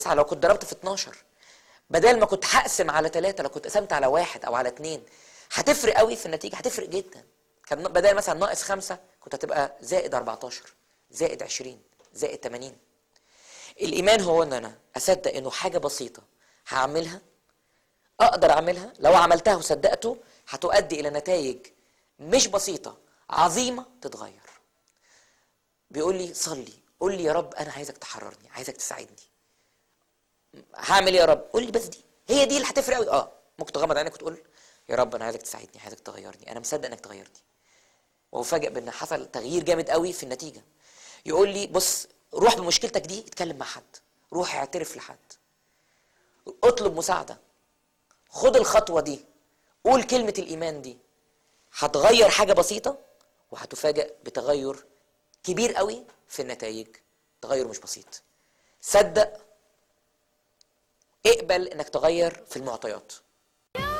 تسعة لو كنت ضربت في 12 بدل ما كنت هقسم على ثلاثة لو كنت قسمت على واحد أو على اتنين هتفرق قوي في النتيجة هتفرق جدا كان بدل مثلا ناقص خمسة كنت هتبقى زائد 14 زائد 20 زائد 80 الإيمان هو إن أنا أصدق إنه حاجة بسيطة هعملها أقدر أعملها لو عملتها وصدقته هتؤدي إلى نتائج مش بسيطة عظيمة تتغير بيقول لي صلي قول لي يا رب أنا عايزك تحررني عايزك تساعدني هعمل ايه يا رب قول لي بس دي هي دي اللي هتفرق قوي اه ممكن تغمض عينك وتقول يا رب انا عايزك تساعدني عايزك تغيرني انا مصدق انك تغيرني وافاجئ بان حصل تغيير جامد قوي في النتيجه يقول لي بص روح بمشكلتك دي اتكلم مع حد روح اعترف لحد اطلب مساعده خد الخطوه دي قول كلمه الايمان دي هتغير حاجه بسيطه وهتفاجئ بتغير كبير قوي في النتائج تغير مش بسيط صدق اقبل انك تغير في المعطيات